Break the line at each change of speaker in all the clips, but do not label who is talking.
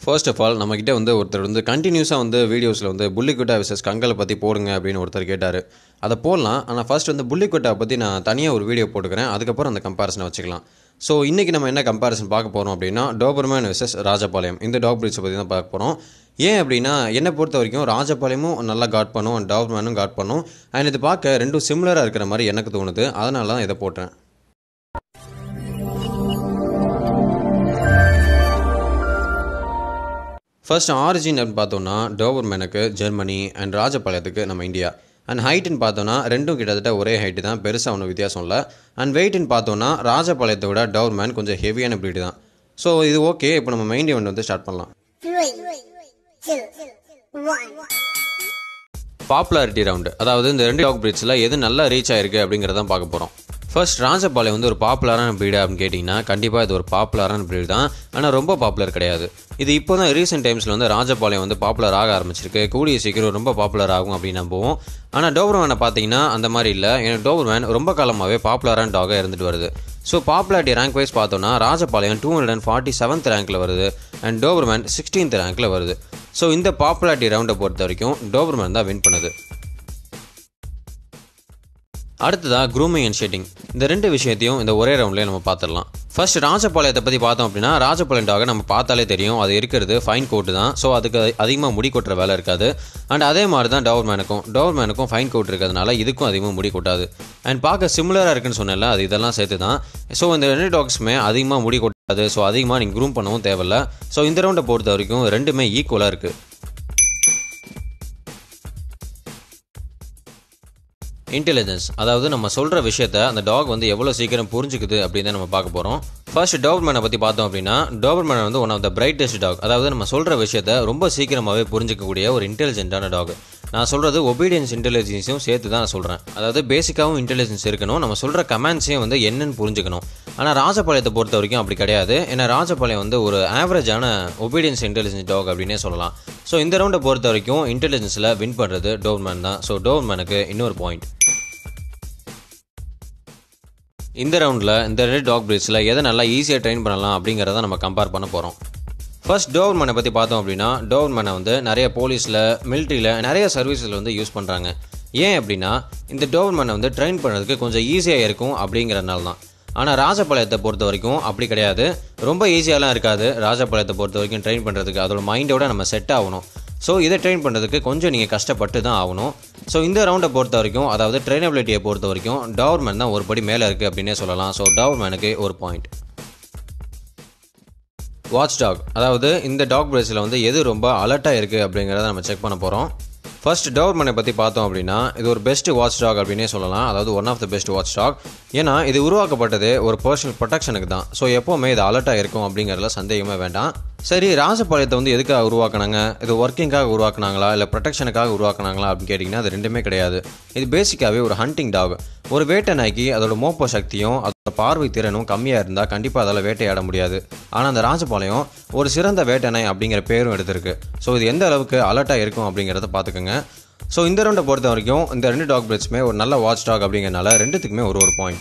First of all நம்மக்கிட்ட வந்து ஒருத்தர் வந்து கண்டினியூஸாக வந்து வீடியோஸில் வந்து புள்ளிக்குட்டா விசஸ் கங்கலை பற்றி போடுங்க அப்படின்னு ஒருத்தர் கேட்டார் அதை போடலாம் ஆனால் ஃபர்ஸ்ட் வந்து புள்ளிக்குட்டாவை பற்றி நான் தனியாக ஒரு வீடியோ போட்டுக்கிறேன் அதுக்கப்புறம் அந்த கம்பேரிசனை வச்சுக்கலாம் ஸோ இன்றைக்கி நம்ம என்ன கம்பேரிசன் பார்க்க போகிறோம் அப்படின்னா டோபர்மேன் விசஸ் ராஜபாளையம் இந்த டாக் பிரீட்ஸை பற்றி தான் பார்க்க போகிறோம் ஏன் அப்படின்னா என்னை பொறுத்த வரைக்கும் ராஜபாளையமும் நல்லா காட் பண்ணும் அண்ட் டாபர்மேனும் காட் பண்ணும் அண்ட் இது பார்க்க ரெண்டும் சிமிலராக இருக்கிற மாதிரி எனக்கு தோணுது அதனால தான் இதை போட்டேன் ஃபர்ஸ்ட் ஆரிஜின் அப்படின்னு பார்த்தோம்னா டோவர்மேனுக்கு ஜெர்மனி அண்ட் ராஜபாளையத்துக்கு நம்ம இந்தியா அண்ட் ஹைட்டுன்னு பார்த்தோன்னா ரெண்டும் கிட்டத்தட்ட ஒரே ஹைட்டு தான் பெருசாக ஒன்றும் வித்தியாசம் இல்லை அண்ட் வெயிட்னு பார்த்தோன்னா ராஜபாளையத்தை விட டோவர்மேன் கொஞ்சம் ஹெவியான ப்ரீடு தான் ஸோ இது ஓகே இப்போ நம்ம மெயின் இவெண்ட் வந்து ஸ்டார்ட் பண்ணலாம்
Three, two, one.
Popularity round அதாவது இந்த ரெண்டு டாக் பிரீட்ஸில் எது நல்லா ரீச் ஆயிருக்கு அப்படிங்கிறத பார்க்க போகிறோம் ஃபர்ஸ்ட் ராஜபாளையம் வந்து ஒரு பாப்புலரான ப்ரீடு அப்படின்னு கேட்டிங்கன்னா கண்டிப்பாக இது ஒரு பாப்புலரான ப்ரீடு தான் ஆனால் ரொம்ப பாப்புலர் கிடையாது இது இப்போ தான் ரீசெண்ட் டைம்ஸில் வந்து ராஜபாளையம் வந்து பாப்புலர் ஆக ஆரம்பிச்சிருக்கு கூடிய சீக்கிரம் ரொம்ப பாப்புலர் ஆகும் அப்படின்னு நம்புவோம் ஆனால் டோபர்மேனை பார்த்தீங்கன்னா அந்த மாதிரி இல்லை ஏன்னா டோபர்மேன் ரொம்ப காலமாகவே பாப்புலரான டாகாக இருந்துட்டு வருது ஸோ பாப்புலாரிட்டி ரேங்க் வைஸ் பார்த்தோன்னா Rajapalayam two hundred and forty seventh ரேங்க்கில் வருது அண்ட் டோபர்மேன் சிக்ஸ்டீன்த் ரேங்க்கில் வருது ஸோ இந்த பாப்புலாரிட்டி ரவுண்டை பொறுத்த வரைக்கும் டோபர்மேன் தான் வின் பண்ணுது அடுத்ததா க்ரூமிங் அண்ட் ஷேட்டிங் இந்த ரெண்டு விஷயத்தையும் இந்த ஒரே ரவுண்ட்லேயே நம்ம பார்த்துடலாம் ஃபர்ஸ்ட் ராஜபாளையத்தை பற்றி பார்த்தோம் அப்படின்னா ராஜபாளையம் டாக நம்ம பார்த்தாலே தெரியும் அது இருக்கிறது ஃபைன் கோட்டு தான் ஸோ அதுக்கு அதிகமாக முடி கொட்டுற வேலை இருக்காது அண்ட் அதே மாதிரி தான் டவர்மேனுக்கும் டவர்மேனுக்கும் ஃபைன் கோட் இருக்கிறதுனால இதுக்கும் அதிகமாக முடி கொட்டாது அண்ட் பார்க்க சிமிலராக இருக்குன்னு சொன்னேன்ல அது இதெல்லாம் சேர்த்து தான் ஸோ இந்த ரெண்டு டாக்ஸுமே அதிகமாக முடி கொட்டாது ஸோ அதிகமாக நீங்கள் க்ரூம் பண்ணவும் தேவையில்ல ஸோ இந்த ரவுண்டை பொறுத்த வரைக்கும் ரெண்டுமே ஈக்குவலாக இருக்குது இன்டெலிஜென்ஸ் அதாவது நம்ம சொல்கிற விஷயத்த அந்த டாக் வந்து எவ்வளோ சீக்கிரம் புரிஞ்சுக்குது அப்படின்னு தான் நம்ம பார்க்க போகிறோம் ஃபர்ஸ்ட் டோபர்மேனை பற்றி பார்த்தோம் அப்படின்னா டோபர்மேன் வந்து one of the brightest dog அதாவது நம்ம சொல்கிற விஷயத்த ரொம்ப சீக்கிரமாகவே புரிஞ்சிக்கக்கூடிய ஒரு இன்டெலிஜென்ட்டான டாக் நான் சொல்கிறது ஒபீடியன்ஸ் இன்டெலிஜென்ஸையும் சேர்த்து தான் நான் சொல்கிறேன் அதாவது பேசிக்காகவும் இன்டெலிஜென்ஸ் இருக்கணும் நம்ம சொல்கிற கமெண்ட்ஸையும் வந்து என்னன்னு புரிஞ்சுக்கணும் ஆனால் ராஜபாளையத்தை பொறுத்த வரைக்கும் அப்படி கிடையாது ஏன்னா ராஜபாளையம் வந்து ஒரு ஆவரேஜான ஒபீடியன்ஸ் இன்டெலிஜென்ஸ் டாக் அப்படின்னே சொல்லலாம் ஸோ இந்த ரவுண்டை பொறுத்த வரைக்கும் இன்டெலிஜென்ஸில் வின் பண்ணுறது டோர்மேன் தான் ஸோ டோர்மேனுக்கு இன்னொரு பாயிண்ட் இந்த ரவுண்டில் இந்த ரெண்டு டாக் பிரீட்ஸில் எதை நல்லா ஈஸியாக ட்ரெயின் பண்ணலாம் அப்படிங்கிறத நம்ம கம்பேர் பண்ண போகிறோம் ஃபர்ஸ்ட் டோவர்மேனை பற்றி பார்த்தோம் அப்படின்னா டோவர்மேனை வந்து நிறைய போலீஸில் மிலிட்ரியில் நிறைய சர்வீஸில் வந்து யூஸ் பண்ணுறாங்க ஏன் அப்படின்னா இந்த டோவர்மேனை வந்து ட்ரெயின் பண்ணுறதுக்கு கொஞ்சம் ஈஸியாக இருக்கும் அப்படிங்கிறனால தான் ஆனால் ராஜபாளையத்தை பொறுத்த வரைக்கும் அப்படி கிடையாது ரொம்ப ஈஸியாலாம் இருக்காது ராஜபாளையத்தை பொறுத்த வரைக்கும் ட்ரெயின் பண்ணுறதுக்கு அதோட மைண்டோட நம்ம செட் ஆகணும் ஸோ இதை ட்ரெயின் பண்ணுறதுக்கு கொஞ்சம் நீங்கள் கஷ்டப்பட்டு தான் ஆகணும் ஸோ இந்த ரவுண்டை பொறுத்த வரைக்கும் அதாவது ட்ரெயினபிலிட்டியை பொறுத்த வரைக்கும் டவர்மேன் தான் ஒரு படி மேலே இருக்குது அப்படின்னே சொல்லலாம் ஸோ டவர்மேனுக்கு ஒரு பாயிண்ட் வாட்ச் டாக் அதாவது இந்த டாக் பிரேஸில் வந்து எது ரொம்ப அலர்ட்டாக இருக்குது அப்படிங்கிறத நம்ம செக் பண்ண போகிறோம் ஃபர்ஸ்ட் டவர்மனை பற்றி பார்த்தோம் அப்படின்னா இது ஒரு பெஸ்ட் வாட்ச் டாக் அப்படின்னே சொல்லலாம் அதாவது one of the best watch dog ஏன்னா இது உருவாக்கப்பட்டது ஒரு பர்சனல் ப்ரொடெக்ஷனுக்கு தான் ஸோ எப்போவுமே இது அலர்ட்டாக இருக்கும் அப்படிங்கிறதுல சந்தேகமே வேண்டாம் சரி ராஜபாளையத்தை வந்து எதுக்காக உருவாக்குனாங்க இது ஒர்க்கிங்காக உருவாக்குனாங்களா இல்லை ப்ரொடெக்ஷனுக்காக உருவாக்குனாங்களா அப்படின்னு கேட்டிங்கன்னா அது ரெண்டுமே கிடையாது இது பேசிக்காகவே ஒரு ஹண்டிங் டாக் ஒரு வேட்டை நாய்க்கு அதோட மோப்ப சக்தியும் அதோட பார்வை திறனும் கம்மியாக இருந்தால் கண்டிப்பாக அதால் வேட்டையாட முடியாது ஆனால் அந்த ராஜபாளையம் ஒரு சிறந்த வேட்டை நாய் அப்படிங்கிற பேரும் எடுத்திருக்கு ஸோ இது எந்த அளவுக்கு அலர்ட்டாக இருக்கும் அப்படிங்கிறத பார்த்துக்கோங்க ஸோ இந்த ரவுண்டை பொறுத்த வரைக்கும் இந்த ரெண்டு டாக் பிரீட்ஸுமே ஒரு நல்ல வாட்ச் டாக் அப்படிங்கிறனால ரெண்டுத்துக்குமே ஒரு ஒரு பாயிண்ட்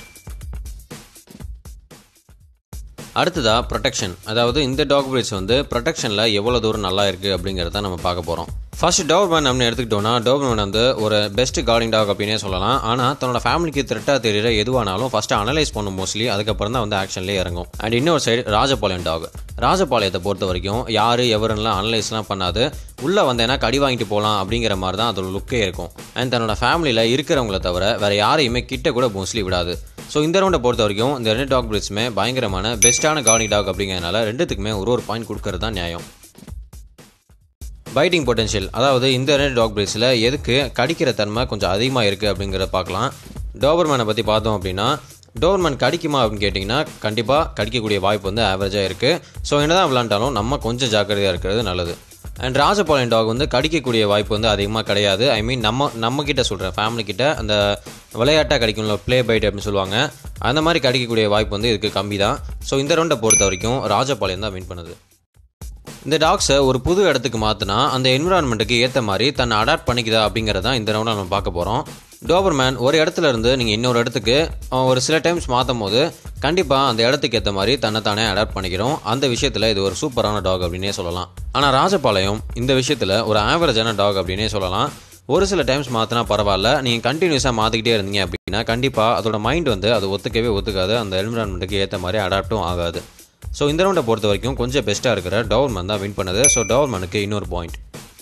அடுத்ததாக ப்ரொடெக்ஷன் அதாவது இந்த டாக் பிரீட்ஸ் வந்து ப்ரொடெக்ஷனில் எவ்வளோ தூரம் நல்லா இருக்குது அப்படிங்கிறத நம்ம பார்க்க போகிறோம் ஃபர்ஸ்ட் டோபர்மேன் அப்படின்னு எடுத்துக்கிட்டோம்னா டோபர்மேன் வந்து ஒரு பெஸ்ட் கார்டிங் டாக் அப்படின்னே சொல்லலாம் ஆனால் தன்னோட ஃபேமிலிக்கு த்ரெட்டாக தெரியுற எதுவானாலும் ஃபஸ்ட்டு அனலைஸ் பண்ணும் மோஸ்ட்லி அதுக்கப்புறம் தான் வந்து ஆக்ஷன்லேயே இறங்கும் அண்ட் இன்னொரு சைடு ராஜபாளையம் டாக் ராஜபாளையத்தை பொறுத்த வரைக்கும் யார் எவருன்னெலாம் அனலைஸ்லாம் பண்ணாது உள்ளே வந்தேன்னா கடி வாங்கிட்டு போகலாம் அப்படிங்கிற மாதிரி தான் அதோட லுக்கே இருக்கும் அண்ட் தன்னோட ஃபேமிலியில் இருக்கிறவங்கள தவிர வேறு யாரையுமே கிட்ட கூட மோஸ்ட்லி விடாது ஸோ இந்த ரவுண்டை பொறுத்த வரைக்கும் இந்த ரெண்டு டாக் பிரீட்ஸுமே பயங்கரமான பெஸ்ட்டான கார்டிங் டாக் அப்படிங்கிறதுனால ரெண்டுத்துக்குமே ஒரு ஒரு பாயிண்ட் கொடுக்கறது தான் நியாயம் பைட்டிங் பொட்டன்ஷியல் அதாவது இந்த ரெண்டு டாக் பிரீட்ஸில் எதுக்கு கடிக்கிற தன்மை கொஞ்சம் அதிகமாக இருக்குது அப்படிங்கிறத பார்க்கலாம் டோபர்மேனை பற்றி பார்த்தோம் அப்படின்னா டோபர்மேன் கடிக்குமா அப்படின்னு கேட்டிங்கன்னா கண்டிப்பாக கடிக்கக்கூடிய வாய்ப்பு வந்து ஆவரேஜாக இருக்குது ஸோ என்னதான் விளாண்டாலும் நம்ம கொஞ்சம் ஜாக்கிரதையாக இருக்கிறது நல்லது அண்ட் ராஜபாளையம் டாக் வந்து கடிக்கக்கூடிய வாய்ப்பு வந்து அதிகமாக கிடையாது ஐ மீன் நம்ம நம்ம கிட்ட சொல்கிறேன் ஃபேமிலி கிட்ட அந்த விளையாட்டாக கிடைக்கும்ல ப்ளே பைட் அப்படின்னு சொல்லுவாங்க அந்த மாதிரி கடிக்கக்கூடிய வாய்ப்பு வந்து இதுக்கு கம்மி தான் ஸோ இந்த ரவுண்டை பொறுத்த வரைக்கும் ராஜபாளையம் தான் வின் பண்ணுது இந்த டாக்ஸை ஒரு புது இடத்துக்கு மாற்றினா அந்த என்விரான்மெண்ட்டுக்கு ஏற்ற மாதிரி தன்னை அடாப்ட் பண்ணிக்குதா அப்படிங்கிறத இந்த ரவுண்டில் நம்ம பார்க்க போகிறோம் டோபர்மேன் ஒரு இடத்துல இருந்து நீங்கள் இன்னொரு இடத்துக்கு அஹ், ஒரு சில டைம்ஸ் மாற்றும் போது கண்டிப்பாக அந்த இடத்துக்கு ஏற்ற மாதிரி தன்னைத்தானே அடாப்ட் பண்ணிக்கிறோம் அந்த விஷயத்தில் இது ஒரு சூப்பரான டாக் அப்படின்னே சொல்லலாம் ஆனால் ராஜபாளையம் இந்த விஷயத்தில் ஒரு ஆவரேஜான டாக் அப்படின்னே சொல்லலாம் ஒரு சில டைம்ஸ் மாற்றினா பரவாயில்ல நீங்கள் கண்டினியூஸாக மாற்றிக்கிட்டே இருந்தீங்க அப்படின்னா கண்டிப்பாக அதோட மைண்ட் வந்து அது ஒத்துக்கவே ஒத்துக்காது அந்த என்விரான்மெண்ட்டுக்கு ஏற்ற மாதிரி அடாப்ட்டும் ஆகாது ஸோ இந்த ரவுண்டை பொறுத்த வரைக்கும் கொஞ்சம் பெஸ்ட்டாக இருக்கிற டவர்மன் தான் வின் பண்ணுது ஸோ டவர்மனுக்கு இன்னொரு பாயிண்ட்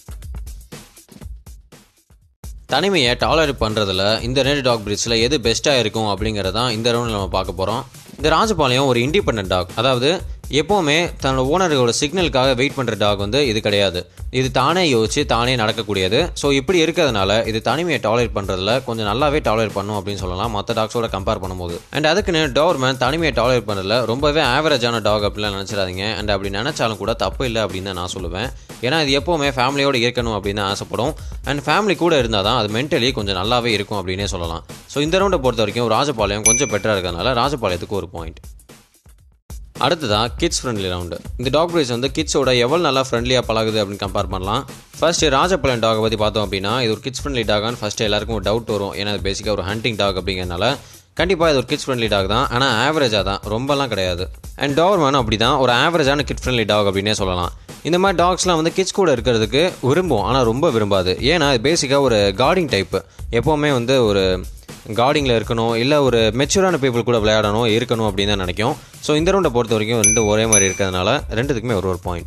தனிமையை டாலரேட் பண்ணுறதுல இந்த ரெண்டு டாக் பிரீட்ஸில் எது பெஸ்ட்டாக இருக்கும் அப்படிங்கிறதான் இந்த ரவுண்டில் நம்ம பார்க்க போகிறோம் இந்த ராஜபாளையம் ஒரு இண்டிபெண்ட் டாக் அதாவது எப்போவுமே தன்னோட ஓனரோட சிக்னலுக்காக வெயிட் பண்ணுற டாக் வந்து இது கிடையாது இது தானே யோசிச்சு தானே நடக்கக்கூடியது ஸோ இப்படி இருக்கிறதுனால இது தனிமையை டாலரேட் பண்ணுறதுல கொஞ்சம் நல்லாவே டாலரேட் பண்ணும் அப்படின்னு சொல்லலாம் மற்ற டாக்ஸோட கம்பேர் பண்ணும்போது அண்ட் அதுக்குன்னு டோர்மேன் தனிமையை டாலரேட் பண்ணுறதுல ரொம்பவே ஆவரேஜான டாக் அப்படிலாம் நினச்சிடாதீங்க அண்ட் அப்படி நினச்சாலும் கூட தப்பு இல்லை அப்படின்னு தான் நான் சொல்லுவேன் ஏன்னா இது எப்போவுமே ஃபேமிலியோடு இருக்கணும் அப்படின்னு தான் ஆசைப்படும் அண்ட் ஃபேமிலி கூட இருந்தால் தான் அது மென்டலி கொஞ்சம் நல்லாவே இருக்கும் அப்படின்னே சொல்லலாம் ஸோ இந்த ரவுண்டை பொறுத்த வரைக்கும் ராஜபாளையம் கொஞ்சம் பெட்டராக இருக்கிறதுனால ராஜபாளையத்துக்கு ஒரு பாயிண்ட் அடுத்ததான் கிட்ஸ் ஃப்ரெண்ட்லி ரவுண்டு இந்த டாக் பிரீஸ் வந்து கிட்ஸோட எவ்வளோ நல்லா ஃப்ரெண்ட்லியாக பழகுது அப்படின்னு கம்பேர் பண்ணலாம் ஃபர்ஸ்ட் ராஜபாளையம் டாகை பற்றி பார்த்தோம் அப்படின்னா இது ஒரு கிட்ஸ் ஃப்ரெண்ட்லி டாகான்னு ஃபர்ஸ்ட் எல்லாருக்கும் ஒரு டவுட் வரும் ஏன்னா இது பேசிக்காக ஒரு ஹண்டிங் டாக் அப்படிங்கிறனால கண்டிப்பாக இது ஒரு கிட்ஸ் ஃப்ரெண்ட்லி டாக் தான் ஆனால் ஆவரேஜாக தான் ரொம்பலாம் கிடையாது அண்ட் டார்மன் அப்படி தான் ஒரு ஆவரேஜான கிட் ஃப்ரெண்ட்லி டாக் அப்படின்னே சொல்லலாம் இந்த மாதிரி டாக்ஸ்லாம் வந்து கிட்ஸ் கூட இருக்கிறதுக்கு விரும்பும் ஆனால் ரொம்ப விரும்பாது ஏன்னா இது பேசிக்காக ஒரு கார்டிங் டைப்பு எப்போவுமே வந்து ஒரு கார்டிங்கில் இருக்கணும் இல்லை ஒரு மெச்சூரான பீப்புள் கூட விளையாடணும் இருக்கணும் அப்படின்னு தான் நினைக்கும் ஸோ இந்த ரவுண்டை பொறுத்த வரைக்கும் ரெண்டு ஒரே மாதிரி இருக்கிறதுனால ரெண்டுத்துக்குமே ஒரு ஒரு பாயிண்ட்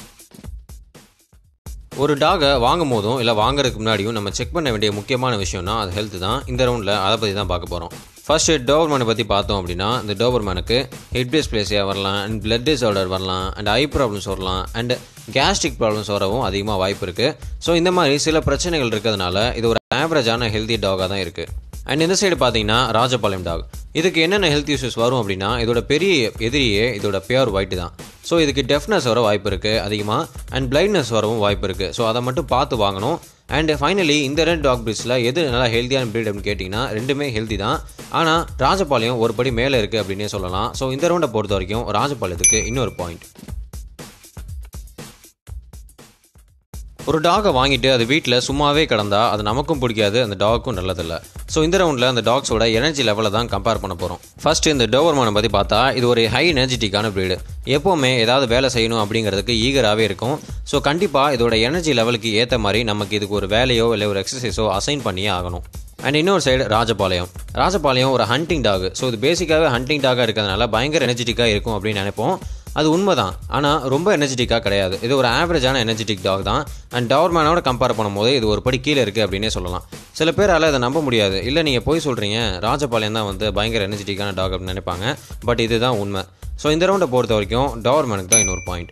ஒரு டாகை வாங்கும் போதும் இல்லை வாங்குறதுக்கு முன்னாடியும் நம்ம செக் பண்ண வேண்டிய முக்கியமான விஷயம்னா அது ஹெல்த் தான் இந்த ரவுண்டில் அதை பற்றி தான் பார்க்க போகிறோம் ஃபர்ஸ்ட் டோபர்மேனை பற்றி பார்த்தோம் அப்படின்னா இந்த டோபர்மேனுக்கு ஹெட் டிஸ்பிளேசியா வரலாம் அண்ட் பிளட் டிஸார்டர் வரலாம் அண்ட் ஐ ப்ராப்ளம்ஸ் வரலாம் அண்ட் கேஸ்ட்ரிக் ப்ராப்ளம்ஸ் வரவும் அதிகமாக வாய்ப்பு இருக்குது ஸோ இந்த மாதிரி சில பிரச்சனைகள் இருக்கிறதுனால இது ஒரு ஆவரேஜான ஹெல்தி டாகாக தான் இருக்குது அண்ட் இந்த சைடு பார்த்தீங்கன்னா ராஜபாளையம் டாக் இதுக்கு என்னென்ன ஹெல்த் இஷ்யூஸ் வரும் அப்படின்னா இதோட பெரிய எதிரியே இதோட பியூர் ஒயிட் தான் ஸோ இதுக்கு டெஃப்னஸ் வர வாய்ப்பு இருக்குது அதிகமாக அண்ட் பிளைட்னஸ் வரவும் வாய்ப்பு இருக்குது ஸோ அதை மட்டும் பார்த்து வாங்கணும் அண்ட் ஃபைனலி இந்த ரெண்டு டாக் பிரீட்ஸில் எது நல்லா ஹெல்த்தியான பிரீட் அப்படின்னு கேட்டிங்கன்னா ரெண்டுமே ஹெல்த்தி தான் ஆனால் ராஜபாளையம் ஒரு படி மேலே இருக்குது அப்படின்னே சொல்லலாம் ஸோ இந்த ரவுண்டை பொறுத்த வரைக்கும் ராஜபாளையத்துக்கு இன்னொரு பாயிண்ட் ஒரு டாகை வாங்கிட்டு அது வீட்டில் சும்மாவே கிடந்தா அது நமக்கும் பிடிக்காது அந்த டாக்கும் நல்லதில்ல ஸோ இந்த ரவுண்டில் அந்த டாக்ஸோட எனர்ஜி லெவலை தான் கம்பேர் பண்ண போகிறோம் ஃபர்ஸ்ட் இந்த டோவர்மானை பற்றி பார்த்தா இது ஒரு ஹை எனர்ஜெட்டிக்கான ப்ரீடு எப்போவுமே ஏதாவது வேலை செய்யணும் அப்படிங்கிறதுக்கு ஈகராகவே இருக்கும் ஸோ கண்டிப்பாக இதோட எனர்ஜி லெவலுக்கு ஏற்ற மாதிரி நமக்கு இதுக்கு ஒரு வேலையோ இல்லை ஒரு எக்ஸசைஸோ அசைன் பண்ணியே ஆகணும் அண்ட் இன்னொரு சைடு ராஜபாளையம் ராஜபாளையம் ஒரு ஹண்டிங் டாக் ஸோ இது பேசிக்காகவே ஹண்டிங் டாகாக இருக்கிறதுனால பயங்கர எனர்ஜெட்டிக்காக இருக்கும் அப்படின்னு நினைப்போம் அது உண்மைதான் ஆனால் ரொம்ப எனர்ஜெட்டிக்காக கிடையாது இது ஒரு ஆவரேஜான எனர்ஜெட்டிக் டாக் தான் அண்ட் டவர்மேனோட கம்பேர் பண்ணும்போது இது ஒரு படி கீழே இருக்குது அப்படின்னே சொல்லலாம் சில பேரால் அதை நம்ப முடியாது இல்லை நீங்கள் போய் சொல்கிறீங்க ராஜபாளையம் தான் வந்து பயங்கர எனர்ஜெட்டிக்கான டாக் அப்படின்னு நினைப்பாங்க பட் இதுதான் உண்மை ஸோ இந்த ரவுண்டை பொறுத்த வரைக்கும் டவர்மேனுக்கு தான் இன்னொரு பாயிண்ட்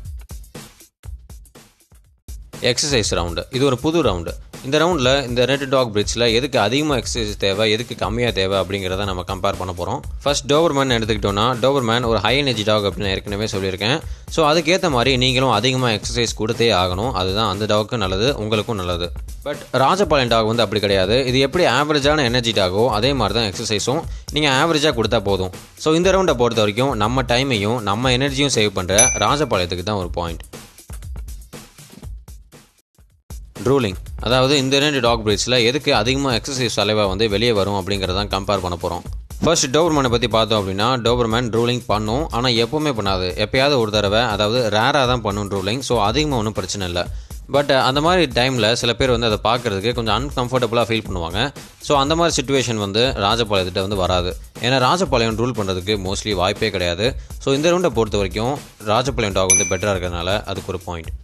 எக்ஸசைஸ் ரவுண்டு இது ஒரு புது ரவுண்டு இந்த ரவுண்டில் இந்த ரெண்டு டாக் பிரிட்ஜில் எதுக்கு அதிகமாக எக்ஸசைஸ் தேவை எதுக்கு கம்மியாக தேவை அப்படிங்கிறத நம்ம கம்பேர் பண்ண போகிறோம் ஃபர்ஸ்ட் டோபர்மேன் எடுத்துக்கிட்டோன்னா டோபர்மேன் ஒரு ஹை எனர்ஜி டாக் அப்படின்னு நான் ஏற்கனவே சொல்லியிருக்கேன் ஸோ அதுக்கேற்ற மாதிரி நீங்களும் அதிகமாக எக்ஸசைஸ் கொடுத்தே ஆகணும் அதுதான் அந்த டாவுக்கும் நல்லது உங்களுக்கும் நல்லது பட் ராஜபாளையம் டாக் வந்து அப்படி கிடையாது இது எப்படி ஆவரேஜான எனர்ஜி டாகோ அதே மாதிரி தான் எக்ஸசைஸும் நீங்கள் ஆவரேஜாக கொடுத்தா போதும் ஸோ இந்த ரவுண்டை பொறுத்த வரைக்கும் நம்ம டைமையும் நம்ம எனர்ஜியும் சேவ் பண்ணுற ராஜபாளையத்துக்கு தான் ஒரு பாயிண்ட் ட்ரூலிங் அதாவது இந்த ரெண்டு டாக் பிரீட்ஸில் எதுக்கு அதிகமாக எக்ஸசைஸ் தலைவாக வந்து வெளியே வரும் அப்படிங்கிறதான் கம்பேர் பண்ண போகிறோம் ஃபர்ஸ்ட் டோபர்மேனை பற்றி பார்த்தோம் அப்படின்னா டோபர்மேன் ரூலிங் பண்ணும் ஆனால் எப்போவுமே பண்ணாது எப்பயாவது ஒரு தடவை அதாவது ரேராக தான் பண்ணும் ரூலிங் ஸோ அதிகமாக ஒன்றும் பிரச்சனை இல்லை பட் அந்த மாதிரி டைமில் சில பேர் வந்து அதை பார்க்குறதுக்கு கொஞ்சம் அன்கம்ஃபர்டபுளாக ஃபீல் பண்ணுவாங்க ஸோ அந்த மாதிரி சுச்சுவேஷன் வந்து ராஜபாளையத்திட்ட வந்து வராது ஏன்னா ராஜபாளையம் ரூல் பண்ணுறதுக்கு மோஸ்ட்லி வாய்ப்பே கிடையாது ஸோ இந்த ரவுண்டை பொறுத்த வரைக்கும் ராஜபாளையம் டாக் வந்து பெட்டராக இருக்கிறதுனால அதுக்கு ஒரு பாயிண்ட்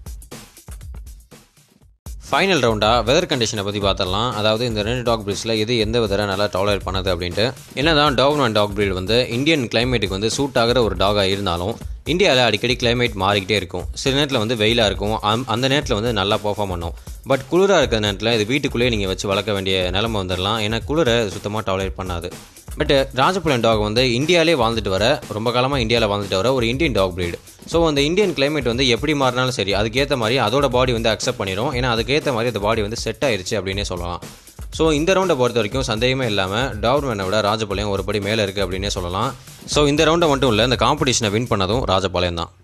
ஃபைனல் ரவுண்டாக வெதர் கண்டிஷனை பற்றி பார்த்துடலாம் அதாவது இந்த ரெண்டு டாக் பிரீட்ஸில் எது எந்த வெதரை நல்லா டாலரேட் பண்ணுது அப்படின்ட்டு என்னதான் டாக் அண்ட் டாக் பிரீட் வந்து இந்தியன் கிளைமேட்டுக்கு வந்து சூட் ஆகிற ஒரு டாகாக இருந்தாலும் இந்தியாவில் அடிக்கடி கிளைமேட் மாறிக்கிட்டே இருக்கும் சில நேரத்தில் வந்து வெயிலாக இருக்கும் அம்- அந்த நேரத்தில் வந்து நல்லா பெர்ஃபார்ம் பண்ணும் பட் குளிராக இருக்கிற நேரத்தில் இது வீட்டுக்குள்ளேயே நீங்கள் வச்சு வளர்க்க வேண்டிய நிலைமை வந்துடலாம் ஏன்னா குளிரை சுத்தமாக டாலரேட் பண்ணாது பட் ராஜபாளையம் டாக் வந்து இந்தியாவிலே வாழ்ந்துட்டு வர ரொம்ப காலமாக இந்தியாவில் வாழ்ந்துட்டு வர ஒரு இந்தியன் டாக் breed ஸோ அந்த இந்தியன் கிளைமேட் வந்து எப்படி மாறினாலும் சரி அதுக்கேற்ற மாதிரி அதோட பாடி வந்து அக்செப்ட் பண்ணிடும் ஏன்னா அதுக்கேற்ற மாதிரி அந்த பாடி வந்து செட் ஆயிருச்சு அப்படின்னே சொல்லலாம் ஸோ இந்த ரவுண்டை பொறுத்த வரைக்கும் சந்தேகமே இல்லாமல் டார்மேனை விட ராஜபாளையம் ஒரு படி மேலே இருக்குது அப்படின்னே சொல்லலாம் ஸோ இந்த ரவுண்டை மட்டும் இல்லை இந்த காம்படிஷனை வின் பண்ணதும் ராஜபாளையம் தான்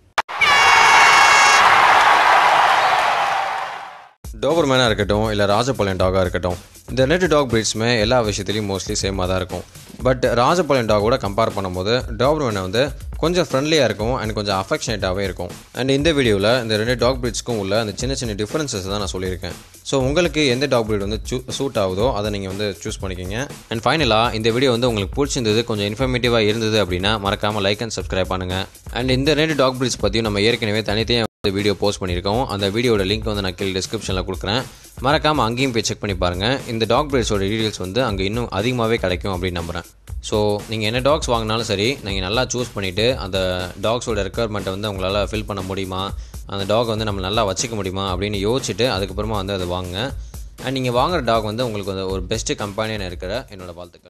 டோபர்மேனாக இருக்கட்டும் இல்லை ராஜபாளையம் டாகாக இருக்கட்டும் இந்த ரெண்டு டாக் பிரீட்ஸுமே எல்லா விஷயத்துலையும் மோஸ்ட்லி சேமாக தான் இருக்கும் பட் ராஜபாளையம் டாகோட கம்பேர் பண்ணும்போது டாப்ரூனை வந்து கொஞ்சம் ஃப்ரெண்ட்லியாக இருக்கும் அண்ட் கொஞ்சம் அஃபெக்ஷனேட்டாகவே இருக்கும் அண்ட் இந்த வீடியோவில் இந்த ரெண்டு டாக் பிரீட்ஸ்க்கும் உள்ள அந்த சின்ன சின்ன டிஃப்ரென்சஸ் தான் நான் சொல்லியிருக்கேன் ஸோ உங்களுக்கு எந்த டாக் breed வந்து சூ சூட் ஆகுதோ அதை நீங்கள் வந்து சூஸ் பண்ணிக்கிங்க அண்ட் ஃபைனலாக இந்த வீடியோ வந்து உங்களுக்கு பிடிச்சிருந்தது கொஞ்சம் இன்ஃபர்மேட்டிவாக இருந்தது அப்படின்னா மறக்காமல் லைக் அண்ட் சப்ஸ்கிரைப் பண்ணுங்கள் அண்ட் இந்த ரெண்டு டாக் breeds பற்றியும் நம்ம ஏற்கனவே தனித்தனியாக வந்து வீடியோ போஸ்ட் பண்ணியிருக்கோம் அந்த வீடியோட லிங்க் வந்து நான் கீழே டிஸ்கிரிப்ஷனில் கொடுக்குறேன் மறக்காமல் அங்கேயும் போய் செக் பண்ணி பாருங்கள் இந்த டாக் பிரீட்ஸோட டீட்டெயில்ஸ் வந்து அங்கே இன்னும் அதிகமாகவே கிடைக்கும் அப்படின்னு நம்புகிறேன் ஸோ நீங்கள் என்ன டாக்ஸ் வாங்கினாலும் சரி நீங்கள் நல்லா சூஸ் பண்ணிவிட்டு அந்த டாக்ஸோட ரெக்குவயர்மெண்ட்டை வந்து உங்களால் ஃபில் பண்ண முடியுமா அந்த டாக் வந்து நம்ம நல்லா வச்சுக்க முடியுமா அப்படின்னு யோசிச்சுட்டு அதுக்கப்புறமா வந்து அதை வாங்குங்க அண்ட் நீங்கள் வாங்குற டாக் வந்து உங்களுக்கு வந்து ஒரு பெஸ்ட்டு கம்பெனியான இருக்கிற என்னோட வாழ்த்துக்கள்